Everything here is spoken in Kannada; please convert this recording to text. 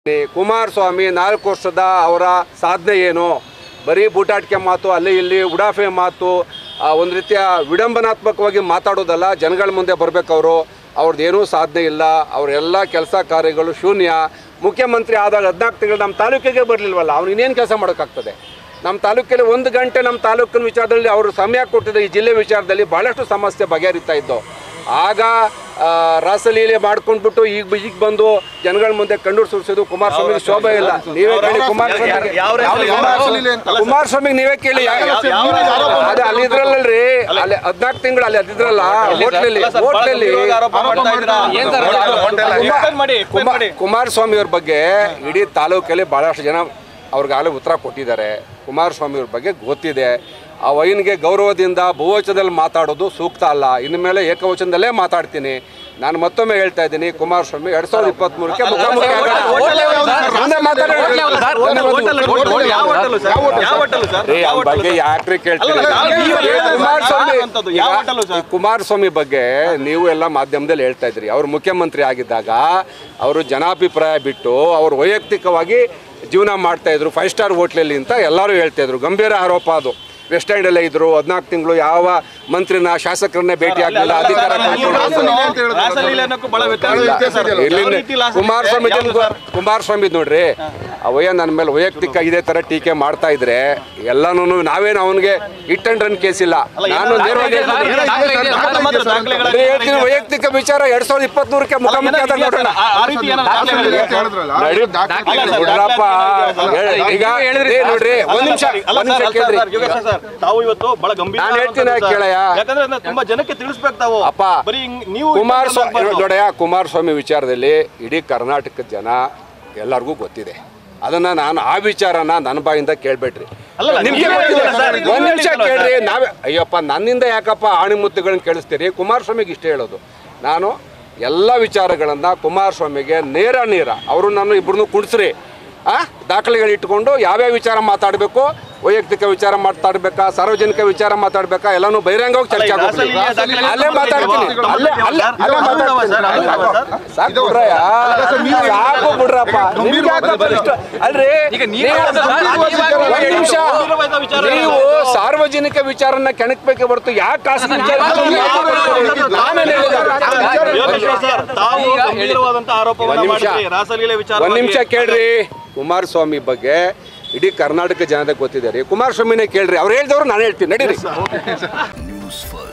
ಕುಮಾರಸ್ವಾಮಿ ನಾಲ್ಕು ವರ್ಷದ ಅವರ ಸಾಧನೆ ಏನು ಬರೀ ಬೂಟಾಟಿಕೆ ಮಾತು ಅಲ್ಲಿ ಇಲ್ಲಿ ಉಡಾಫೆ ಮಾತು ಆ, ಒಂದು ರೀತಿಯ ವಿಡಂಬನಾತ್ಮಕವಾಗಿ ಮಾತಾಡೋದಲ್ಲ ಜನಗಳ ಮುಂದೆ ಬರಬೇಕು ಅವರು ಅವ್ರದ್ದೇನೂ ಸಾಧನೆ ಇಲ್ಲ ಅವರೆಲ್ಲ ಕೆಲಸ ಕಾರ್ಯಗಳು ಶೂನ್ಯ ಮುಖ್ಯಮಂತ್ರಿ ಆದಾಗ ಹದಿನಾಲ್ಕು ತಿಂಗಳು ನಮ್ಮ ತಾಲೂಕಿಗೆ ಬರಲಿಲ್ವಲ್ಲ ಅವ್ನು ಇನ್ನೇನು ಕೆಲಸ ಮಾಡೋಕ್ಕಾಗ್ತದೆ ನಮ್ಮ ತಾಲೂಕಲ್ಲಿ ಒಂದು ಗಂಟೆ ನಮ್ಮ ತಾಲೂಕಿನ ವಿಚಾರದಲ್ಲಿ ಅವರು ಸಮಯ ಕೊಟ್ಟಿದ್ದ ಈ ಜಿಲ್ಲೆ ವಿಚಾರದಲ್ಲಿ ಭಾಳಷ್ಟು ಸಮಸ್ಯೆ ಬಗೆಹರಿತಾ ಇದ್ದವು ಆಗ ಆ, ರಾಸಲೀಲೆ ಮಾಡ್ಕೊಂಡ್ಬಿಟ್ಟು ಈಗ ಈಗ ಬಂದು ಜನಗಳ ಮುಂದೆ ಕಣ್ಣು ಸುರಿಸೋದು ಕುಮಾರಸ್ವಾಮಿ ಶೋಭೆ ಇಲ್ಲ ನೀವೇ ಕೇಳಿ ಕುಮಾರಸ್ವಾಮಿ ಯಾವ ರಾಸಲೀಲೆ ಅಂತ? ಕುಮಾರಸ್ವಾಮಿ ನೀವೇ ಕೇಳಿ ಅದೇ ಅಲ್ಲಿ ಇದ್ರಲ್ಲಲ್ರಿ ಅಲ್ಲಿ ಹದಿನಾಲ್ಕು ತಿಂಗಳು ಅಲ್ಲಿ ಅದಿದ್ರಲ್ಲ ಹೋಟ್ಲಲ್ಲಿ ಹೋಟ್ಲಲ್ಲಿ ಕುಮಾರ್- ಕುಮಾರಸ್ವಾಮಿ ಅವ್ರ ಬಗ್ಗೆ ಇಡೀ ತಾಲೂಕಲ್ಲಿ ಭಾಳಷ್ಟು ಜನ ಅವ್ರಿಗಾಗಲೇ ಉತ್ತರ ಕೊಟ್ಟಿದ್ದಾರೆ ಕುಮಾರಸ್ವಾಮಿ ಅವ್ರ ಬಗ್ಗೆ ಗೊತ್ತಿದೆ ಆ ವೈನ್ಗೆ ಗೌರವದಿಂದ ಬಹುವಚನದಲ್ಲಿ ಮಾತಾಡೋದು ಸೂಕ್ತ ಅಲ್ಲ ಇನ್ನು ಮೇಲೆ ಏಕವಚನದಲ್ಲೇ ಮಾತಾಡ್ತೀನಿ ನಾನು ಮತ್ತೊಮ್ಮೆ ಹೇಳ್ತಾ ಇದ್ದೀನಿ ಕುಮಾರಸ್ವಾಮಿ ಎರಡ್ ಸಾವಿರದ ಇಪ್ಪತ್ತ್ಮೂರಕ್ಕೆ ಮುಖಾಮುಖಿ ಆಗೋಣ. ಮುಂದೆ ಮಾತಾಡೋಣ. ರೀ, ಅವ್ನ ಬಗ್ಗೆ ಯಾಕ್ರಿ ಕೇಳ್ತೀರಿ ಈ ಕುಮಾರಸ್ವಾಮಿ ಈ ಕುಮಾರಸ್ವಾಮಿ ಬಗ್ಗೆ ನೀವು ಎಲ್ಲ ಮಾಧ್ಯಮದಲ್ಲಿ ಹೇಳ್ತಾ ಇದ್ರಿ ಅವ್ರು ಮುಖ್ಯಮಂತ್ರಿ ಆಗಿದ್ದಾಗ ಅವರು ಜನಾಭಿಪ್ರಾಯ ಬಿಟ್ಟು ಅವರು ವೈಯಕ್ತಿಕವಾಗಿ ಜೀವನ ಮಾಡ್ತಾ ಇದ್ರು ಫೈವ್ ಸ್ಟಾರ್ ಹೋಟ್ಲಲ್ಲಿ ಅಂತ ಎಲ್ಲರೂ ಹೇಳ್ತಾ ಇದ್ರು ಗಂಭೀರ ಆರೋಪ ಅದು ವೆಸ್ಟ್ ಎಂಡಲ್ಲೇ ಇದ್ರು ಹದಿನಾಲ್ಕು ತಿಂಗಳು ಯಾವ ಮಂತ್ರಿನ ಶಾಸಕರನ್ನೇ ಭೇಟಿ ಆಗಲಿಲ್ಲ ಅಧಿಕಾರ ಕಳ್ಕೊಂಡು ಇಲ್ಲಿಂದ ಕುಮಾರಸ್ವಾಮಿ ಕುಮಾರಸ್ವಾಮಿ ನೋಡ್ರಿ ಅವಯ್ಯ ನನ್ನ ಮೇಲೆ ವೈಯಕ್ತಿಕ ಇದೇ ತರ ಟೀಕೆ ಮಾಡ್ತಾ ಇದ್ರೆ ಎಲ್ಲಾನು ನಾವೇನು ಅವನಿಗೆ ಹಿಟ್ ಅಂಡ್ ರನ್ ಕೇಸ್ ಇಲ್ಲ ನಾನು ನೇರವಾಗಿ ಹೇಳ್ತೀನಿ. ಬರೀ ಹೇಳ್ತೀನಿ ವೈಯಕ್ತಿಕ ವಿಚಾರ ಎರಡ್ ಸಾವಿರದ ಇಪ್ಪತ್ಮೂರಕ್ಕೆ ಮುಖಾಮುಖಿ ಆದಾಗ ನೋಡೋಣ ನಡಿ ಬಿಡ್ರಪ್ಪ. ಹೇಳಿ, ಈಗ ಏ ನೋಡ್ರಿ ಒಂದ್ ನಿಮಿಷ ಒಂದ್ ನಿಮಿಷ ಕೇಳ್ರಿ ತಾವು ಇವತ್ತು ಬಹಳ ಗಂಭೀರ ನಾನ್ ಹೇಳ್ತೀನಿ ಆರೋಪ ಕೇಳಯ್ಯ. ಯಾಕಂದ್ರೆ ಅದನ್ನ ತುಂಬಾ ಜನಕ್ಕೆ ತಿಳಿಸ್ಬೇಕು ತಾವು ಅಪ್ಪ ಬರೀ ಹಿಂಗ್ ನೀವು ಕುಮಾರಸ್ವಾಮಿ ನೋಡಯ್ಯ ಕುಮಾರಸ್ವಾಮಿ ವಿಚಾರದಲ್ಲಿ ಇಡೀ ಕರ್ನಾಟಕದ ಜನ ಎಲ್ಲರಿಗೂ ಗೊತ್ತಿದೆ ಅದನ್ನ ನಾನು ಆ ವಿಚಾರನ ನನ್ನ ಬಾಯಿಂದ ಕೇಳ್ಬೇಡ್ರಿ ಅಲ್ಲಲ್ಲ, ನಿಮ್ಗೆ ನೀವೇ ಗೊತ್ತಿದೆ. ಹೇಳಿದ್ರಲ್ಲ ಸರ್, ಒಂದ್ ನಿಮಿಷ ನೀವೇ ಕೇಳ್ರಿ ಹೇಳಿದ್ರಲ್ಲ ನಾವೇ ಅಯ್ಯಪ್ಪ ನನ್ನಿಂದ ಯಾಕಪ್ಪ ಆಣಿಮುತ್ತುಗಳನ್ನ ಕೇಳಿಸ್ತೀರಿ ಕುಮಾರಸ್ವಾಮಿಗೆ ಇಷ್ಟೇ ಹೇಳೋದು ನಾನು ಎಲ್ಲ ವಿಚಾರಗಳನ್ನ ಕುಮಾರಸ್ವಾಮಿಗೆ ನೇರ ನೇರ ಅವರು ನಾನು ಇಬ್ಬರನ್ನು ಕುಣಿಸ್ರಿ ಆ ದಾಖಲೆಗಳು ಇಟ್ಕೊಂಡು ಯಾವ್ಯಾವ ವಿಚಾರ ಮಾತಾಡಬೇಕು ವೈಯಕ್ತಿಕ ವಿಚಾರ ಮಾತಾಡ್ಬೇಕಾ ಸಾರ್ವಜನಿಕ ವಿಚಾರ ಮಾತಾಡ್ಬೇಕಾ ಎಲ್ಲಾನು ಬಹಿರಂಗವಾಗಿ ಚರ್ಚೆ ಆಗೋಗ್ಲಿ. ರಾಸಲೀಲೆ ದಾಖಲೆಗಳು ಅಲ್ಲೇ ಮಾತಾಡ್ತೀನಿ ಅಲ್ಲೇ ಅಲ್ಲೇ ಅಲ್ಲೇ ಮಾತಾಡ್ತೀನಿ ಸರ್, ಅಲ್ಲ ಸಾಕು ಬಿಡ್ರಯ್ಯ. ಸಾಕು ಬಿಡ್ರಪ್ಪ ನಿಮ್ಗೆ ಯಾಕಪ್ಪ ಇಷ್ಟ? ಅಲ್ರಿ ನೀವು- ಒಂದ್ ನಿಮಿಷ ನೀವು ಸಾರ್ವಜನಿಕ ವಿಚಾರನ ಕೆಣಕ್ಬೇಕೆ ಹೊರತು ಯಾಕೆ ಖಾಸಗಿ ವಿಚಾರ ನಾನೇನ್ ಹೇಳಿದೆ? ಯೋಗೇಶ್ವರ್ ಸರ್, ತಾವು ಈಗ ಹೇಳಿ. ಗಂಭೀರವಾದಂತ ಆರೋಪವನ್ನ ಒಂದ್ ನಿಮಿಷ. ಮಾಡಿದ್ರಿ ರಾಸಲೀಲೆ ವಿಚಾರ ಒಂದ್ ನಿಮಿಷ ಕೇಳ್ರಿ ಕುಮಾರಸ್ವಾಮಿ ಬಗ್ಗೆ ಇಡೀ ಕರ್ನಾಟಕ ಜನತೆ ಗೊತ್ತಿದೆ ರೀ ಕುಮಾರಸ್ವಾಮಿನೇ ಕೇಳ್ರಿ ಅವ್ರು ಹೇಳ್ದವ್ರು ನಾನು ಹೇಳ್ತೀನಿ ನಡೀರಿ ನ್ಯೂಸ್ ಫಸ್ಟ್